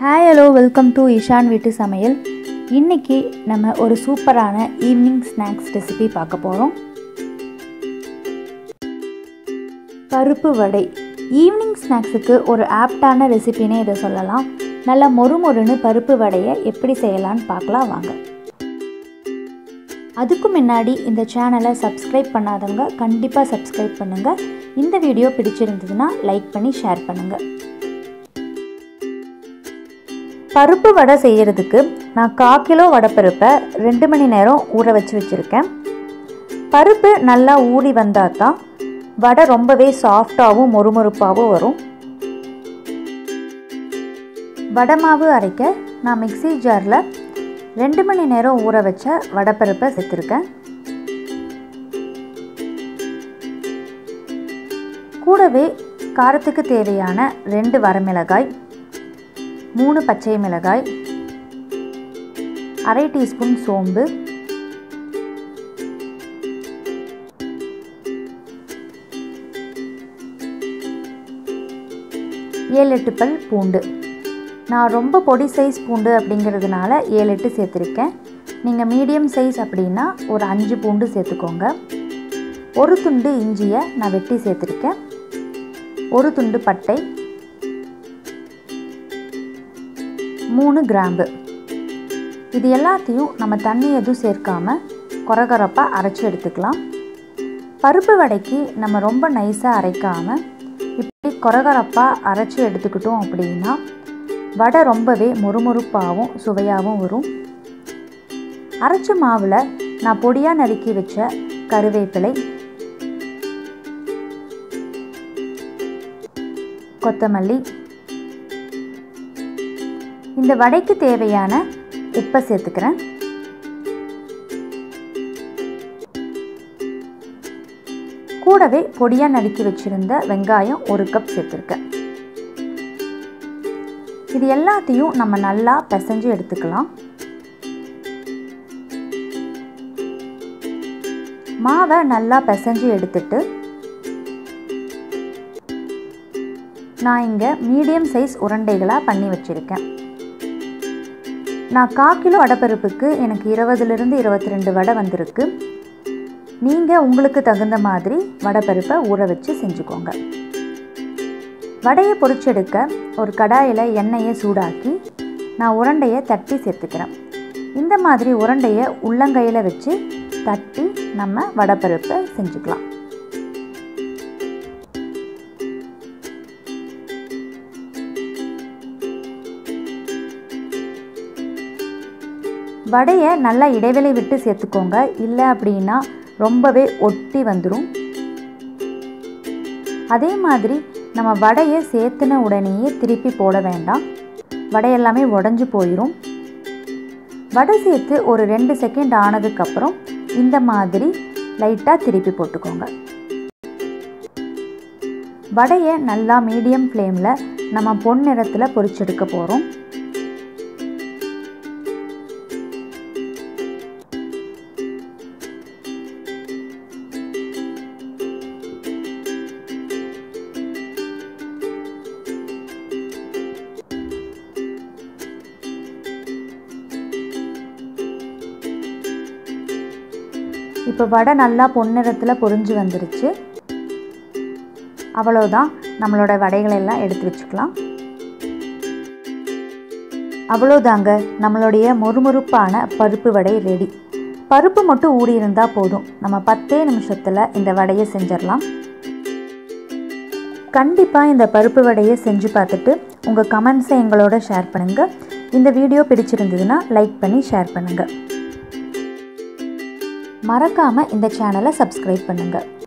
hi hello welcome to Ishaan வீட்டு சமையல் இன்றைக்கி நம்ம ஒரு சூப்பரான ஈவினிங் ஸ்நாக்ஸ் ரெசிபி பார்க்க போகிறோம் பருப்பு வடை ஈவினிங் ஸ்நாக்ஸுக்கு ஒரு ஆப்டான ரெசிபினே இதை சொல்லலாம் நல்லா மொறு மொறுன்னு பருப்பு வடையை எப்படி செய்யலான்னு பார்க்கலாம் வாங்க அதுக்கு முன்னாடி இந்த சேனலை சப்ஸ்கிரைப் பண்ணாதவங்க கண்டிப்பாக சப்ஸ்கிரைப் பண்ணுங்கள் இந்த வீடியோ பிடிச்சிருந்ததுன்னா லைக் பண்ணி ஷேர் பண்ணுங்கள் பருப்பு வடை செய்கிறதுக்கு நான் கா கிலோ வடைப்பருப்பை ரெண்டு மணி நேரம் ஊற வச்சு வச்சுருக்கேன் பருப்பு நல்லா ஊறி வந்தால் தான் வடை ரொம்பவே சாஃப்டாகவும் மொறுமொறுப்பாகவும் வரும் வடை மாவு அரைக்க நான் மிக்சி ஜாரில் ரெண்டு மணி நேரம் ஊற வச்ச வடைப்பருப்பை சேர்த்துருக்கேன் கூடவே காரத்துக்கு தேவையான ரெண்டு வரமிளகாய் மூணு பச்சை மிளகாய் அரை டீஸ்பூன் சோம்பு ஏழு எட்டு பல் பூண்டு நான் ரொம்ப பொடி சைஸ் பூண்டு அப்படிங்கிறதுனால ஏழு எட்டு சேர்த்துருக்கேன் நீங்கள் மீடியம் சைஸ் அப்படின்னா ஒரு அஞ்சு பூண்டு சேர்த்துக்கோங்க ஒரு துண்டு இஞ்சியை நான் வெட்டி சேர்த்துருக்கேன் ஒரு துண்டு பட்டை மூணு கிராம்பு இது எல்லாத்தையும் நம்ம தண்ணி எதுவும் சேர்க்காம கொரகொரப்பாக அரைச்சி எடுத்துக்கலாம் பருப்பு வடைக்கு நம்ம ரொம்ப நைஸாக அரைக்காமல் இப்படி கொரகொரப்பாக அரைச்சி எடுத்துக்கிட்டோம் அப்படின்னா வடை ரொம்பவே மொறுமொறுப்பாகவும் சுவையாகவும் வரும் அரைச்ச மாவில் நான் பொடியாக நறுக்கி வச்ச கருவேப்பிலை கொத்தமல்லி இந்த வடைக்கு தேவையான உப்பை சேர்த்துக்கிறேன் கூடவே பொடியாக நறுக்கி வச்சுருந்த வெங்காயம் ஒரு கப் சேர்த்துருக்கேன் இது எல்லாத்தையும் நம்ம நல்லா பிசைஞ்சு எடுத்துக்கலாம் மாவை நல்லா பிசைஞ்சு எடுத்துட்டு நான் இங்கே மீடியம் சைஸ் உருண்டைகளாக பண்ணி வச்சுருக்கேன் நான் கா கிலோ வடைப்பருப்புக்கு எனக்கு இருபதுலேருந்து இருபத்தி ரெண்டு வடை வந்திருக்கு நீங்கள் உங்களுக்கு தகுந்த மாதிரி வடைப்பருப்பை ஊற வச்சு செஞ்சுக்கோங்க வடையை பொரிச்செடுக்க ஒரு கடாயில் எண்ணெயை சூடாக்கி நான் உருண்டையை தட்டி சேர்த்துக்கிறேன் இந்த மாதிரி உருண்டையை உள்ளங்கையில் வச்சு தட்டி நம்ம வடைப்பருப்பை செஞ்சுக்கலாம் வடையை நல்லா இடைவெளி விட்டு சேர்த்துக்கோங்க இல்லை அப்படின்னா ரொம்பவே ஒட்டி வந்துடும் அதே மாதிரி நம்ம வடையை சேர்த்துன உடனேயே திருப்பி போட வேண்டாம் வடை எல்லாமே உடஞ்சி போயிடும் வடை சேர்த்து ஒரு ரெண்டு செகண்ட் ஆனதுக்கப்புறம் இந்த மாதிரி லைட்டாக திருப்பி போட்டுக்கோங்க வடையை நல்லா மீடியம் ஃப்ளேமில் நம்ம பொன் நிறத்தில் பொரிச்செடுக்க போகிறோம் இப்போ வடை நல்லா பொன்னிறத்தில் பொரிஞ்சு வந்துருச்சு அவ்வளோதான் நம்மளோட வடைகளை எல்லாம் எடுத்து வச்சுக்கலாம் அவ்வளோதாங்க நம்மளுடைய மொறுமொறுப்பான பருப்பு வடை ரெடி பருப்பு மட்டும் ஊறி இருந்தால் போதும் நம்ம பத்தே நிமிஷத்தில் இந்த வடையை செஞ்சிடலாம் கண்டிப்பாக இந்த பருப்பு வடையை செஞ்சு பார்த்துட்டு உங்கள் கமெண்ட்ஸை எங்களோட ஷேர் பண்ணுங்கள் இந்த வீடியோ பிடிச்சிருந்ததுன்னா லைக் பண்ணி ஷேர் பண்ணுங்கள் மறக்காமல் இந்த சேனலை சப்ஸ்கிரைப் பண்ணுங்கள்